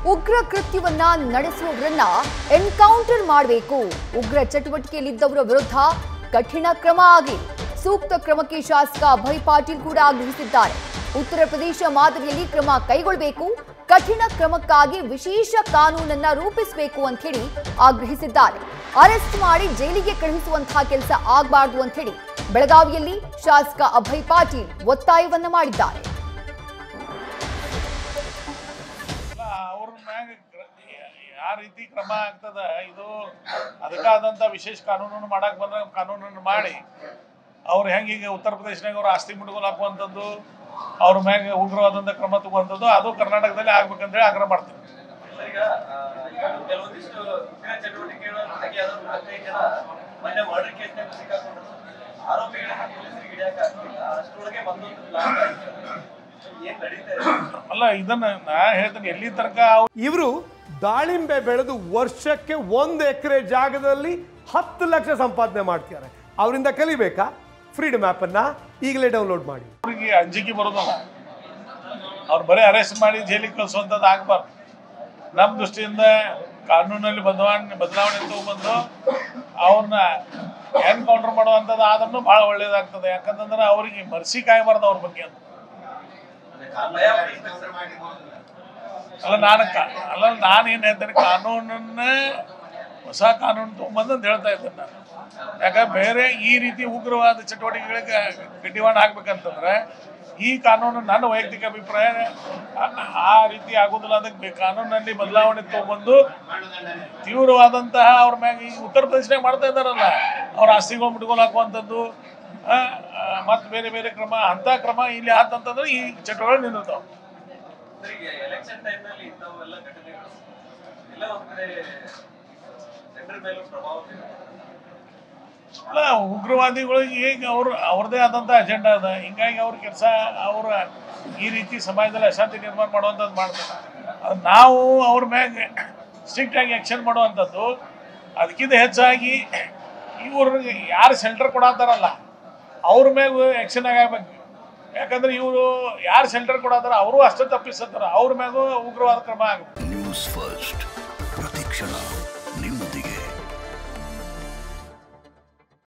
ಉಗ್ರ ಕೃತ್ಯವನ್ನ ನಡೆಸುವವರನ್ನ ಎನ್ಕೌಂಟರ್ ಮಾಡಬೇಕು ಉಗ್ರ ಚಟುವಟಿಕೆಯಲ್ಲಿದ್ದವರ ವಿರುದ್ಧ ಕಠಿಣ ಕ್ರಮ ಆಗಲಿ ಸೂಕ್ತ ಕ್ರಮಕ್ಕೆ ಶಾಸಕ ಅಭಯ್ ಪಾಟೀಲ್ ಕೂಡ ಆಗ್ರಹಿಸಿದ್ದಾರೆ ಉತ್ತರ ಪ್ರದೇಶ ಮಾದರಿಯಲ್ಲಿ ಕ್ರಮ ಕೈಗೊಳ್ಳಬೇಕು ಕಠಿಣ ಕ್ರಮಕ್ಕಾಗಿ ವಿಶೇಷ ಕಾನೂನನ್ನ ರೂಪಿಸಬೇಕು ಅಂತ ಹೇಳಿ ಆಗ್ರಹಿಸಿದ್ದಾರೆ ಅರೆಸ್ಟ್ ಮಾಡಿ ಜೈಲಿಗೆ ಕಳುಹಿಸುವಂತಹ ಕೆಲಸ ಆಗಬಾರದು ಅಂತ ಹೇಳಿ ಬೆಳಗಾವಿಯಲ್ಲಿ ಶಾಸಕ ಅಭಯ್ ಪಾಟೀಲ್ ಒತ್ತಾಯವನ್ನ ಮಾಡಿದ್ದಾರೆ ಅಲ್ಲ ಅವ್ರ ಮ್ಯಾಗ ಕ್ರ- ಯಾವ ರೀತಿ ಕ್ರಮ ಆಗ್ತದ ಇದು ಅದಕ್ಕಾದಂಥ ವಿಶೇಷ ಕಾನೂನನ್ನು ಮಾಡಕ್ ಬಂದ್ರೆ ಕಾನೂನನ್ನು ಮಾಡಿ ಅವ್ರು ಹೆಂಗೆ ಈಗ ಉತ್ತರ ಪ್ರದೇಶನಾಗ ಅವ್ರ ಆಸ್ತಿ ಮುಟ್ಗೋಲ್ ಹಾಕುವಂಥದ್ದು ಅವ್ರ ಮ್ಯಾಗ ಉಗ್ರವಾದಂಥ ಕ್ರಮ ತಗುವಂಥದ್ದು ಅದು ಕರ್ನಾಟಕದಲ್ಲಿ ಆಗ್ಬೇಕಂತೇಳಿ ಆಗ್ರಹ ಮಾಡ್ತೀನಿ ಈಗ ಆ, ಕೆಲವೊಂದಿಷ್ಟು ಉಗ್ರ ಚಟುವಟಿಕೆಗಳು ಭಾಗಿಯಾದ ಮೂವತ್ತೈದು ಜನ ಮೊನ್ನೆ ಮರ್ಡರ್ ಕೇಸ್ನಾಗ ಸಿಕ್ಕಾಕೊಂಡ್ರು ಆರೋಪಿಗಳನ್ನ ಪೊಲೀಸರಿಗೆ ಹಿಡಿಯಕ್ ಆಗ್ತಿಲ್ಲ ಅಷ್ಟರೊಳಗೆ ಮತ್ತೊಂದು ಪ್ಲಾನ್ ಆಯ್ತು ಏನ್ ನಡೀತಾ ಇದೆ ಅಲ್ಲ ಇದನ್ನ ನಾ ಹೇಳ್ತೀನಿ ಎಲ್ಲಿ ತನಕ ಅವ್ರು ಇವರು ದಾಳಿಂಬೆ ಬೆಳೆದು ವರ್ಷಕ್ಕೆ ಒಂದು ಎಕರೆ ಜಾಗದಲ್ಲಿ ಹತ್ತು ಲಕ್ಷ ಸಂಪಾದನೆ ಮಾಡ್ತಿದ್ದಾರೆ ಅವರಿಂದ ಕಲಿಬೇಕಾ ಫ್ರೀಡಮ್ ಆ್ಯಪನ್ನು ಈಗಲೇ ಡೌನ್ಲೋಡ್ ಮಾಡಿ ಅವ್ರಿಗೆ ಅಂಜಿಕೆ ಬರೋದಲ್ಲ ಅವ್ರು ಬರೀ ಅರೆಸ್ಟ್ ಮಾಡಿ ಜೈಲಿಗೆ ಕಳಿಸುವಂಥದ್ದು ಆಗ್ಬಾರ್ದು ನಮ್ಮ ದೃಷ್ಟಿಯಿಂದ ಕಾನೂನಲ್ಲಿ ಬದಲಾವಣೆ ಬದಲಾವಣೆ ತಗೊಂಡ್ಬಂದು ಅವ್ರನ್ನ ಎನ್ಕೌಂಟರ್ ಮಾಡುವಂಥದ್ದು ಆದ್ರೂ ಭಾಳ ಒಳ್ಳೇದಾಗ್ತದೆ ಯಾಕಂತಂದ್ರೆ ಅವ್ರಿಗೆ ಮರ್ಸಿ ಕಾಯಬಾರ್ದು ಅವ್ರ ಬಗ್ಗೆ ಅಂತ ಭಯ ಪಡಿಸ್ಬೇಕು. ಅಲ್ಲ ನಾನು ಕಾ- ಅಲ್ಲ ನಾನು ಏನು ಹೇಳ್ತೇನೆ ಕಾನೂನನ್ನ ಹೊಸ ಕಾನೂನು ತೊಗೊಂಬಂದು ಅಂತ ಹೇಳ್ತಾ ಇದ್ದೇನೆ ನಾನು ಯಾಕಂದ್ರೆ ಬೇರೆ ಈ ರೀತಿ ಉಗ್ರವಾದ ಚಟುವಟಿಕೆಗಳಿಗೆ ಕಡಿವಾಣ ಹಾಕ್ಬೇಕಂತಂದ್ರೆ ಈ ಕಾನೂನು ನನ್ನ ವೈಯಕ್ತಿಕ ಅಭಿಪ್ರಾಯ ಆ- ಆ ರೀತಿ ಆಗೋದಿಲ್ಲ ಅದಕ್ಕೆ ಬೇ- ಕಾನೂನಲ್ಲಿ ಬದಲಾವಣೆ ತೊಗೊಂಬಂದು ತೀವ್ರವಾದಂತಹ ಅವ್ರ ಮ್ಯಾಗ ಈಗ ಉತ್ತರ ಪ್ರದೇಶನಾಗ ಮಾಡ್ತಾ ಇದ್ದಾರಲ್ಲ ಅವ್ರ ಆಸ್ತಿಗಳು ಮುಟ್ಕೊಂಡು ಹಾಕುವಂಥದ್ದು ಮತ್ತು ಬೇರೆ ಬೇರೆ ಕ್ರಮ ಅಂಥ ಕ್ರಮ ಇಲ್ಲಿ ಆತಂತಂದ್ರೆ ಈ ಚಟುವಟಿಕೆ ನಿಂದಿರ್ತಾವೆ ಸರ್, ಈಗ ಎಲೆಕ್ಷನ್ ಟೈಮ್ನಲ್ಲಿ ಇಂಥವೆಲ್ಲ ಘಟನೆಗಳು ಎಲ್ಲ ಒಂದ್ ಕಡೆ ಜನರ ಮೇಲೂ ಪ್ರಭಾವ ಬೀರುತ್ತೆ ಅಲ್ಲ ಉಗ್ರವಾದಿಗಳಿಗೆ ಈಗ ಅವ್ರ ಅವ್ರದೇ ಆದಂಥ ಅಜೆಂಡಾ ಅದ ಹಿಂಗಾಗಿ ಅವ್ರ ಕೆಲಸ ಅವರ ಈ ರೀತಿ ಸಮಾಜದಲ್ಲಿ ಅಶಾಂತಿ ನಿರ್ಮಾಣ ಮಾಡುವಂಥದ್ದು ಮಾಡ್ತಾರೆ ಅದು ನಾವು ಅವ್ರ ಮ್ಯಾಗ ಸ್ಟ್ರಿಕ್ಟ್ ಆಗಿ ಆ್ಯಕ್ಷನ್ ಮಾಡುವಂಥದ್ದು ಅದಕ್ಕಿಂತ ಹೆಚ್ಚಾಗಿ ಇವ್ರಿಗೆ ಯಾರು ಸೆಂಟರ್ ಕೊಡತ್ತಾರಲ್ಲ ಅವ್ರ ಮ್ಯಾಗ ಆ್ಯಕ್ಷನ್ ಆಗಬೇಕು ಯಾಕಂದ್ರೆ ಇವರು ಯಾರು ಸೆಂಟರ್ ಕೊಡತ್ತಾರ ಅವರು ಅಷ್ಟೇ ತಪ್ಪಿಸ್ತಾರ ಅವ್ರ ಮ್ಯಾಗೂ ಉಗ್ರವಾದ ಕ್ರಮ ಆಗಬೇಕು ನ್ಯೂಸ್ ಫಸ್ಟ್ ಪ್ರತಿಕ್ಷಣ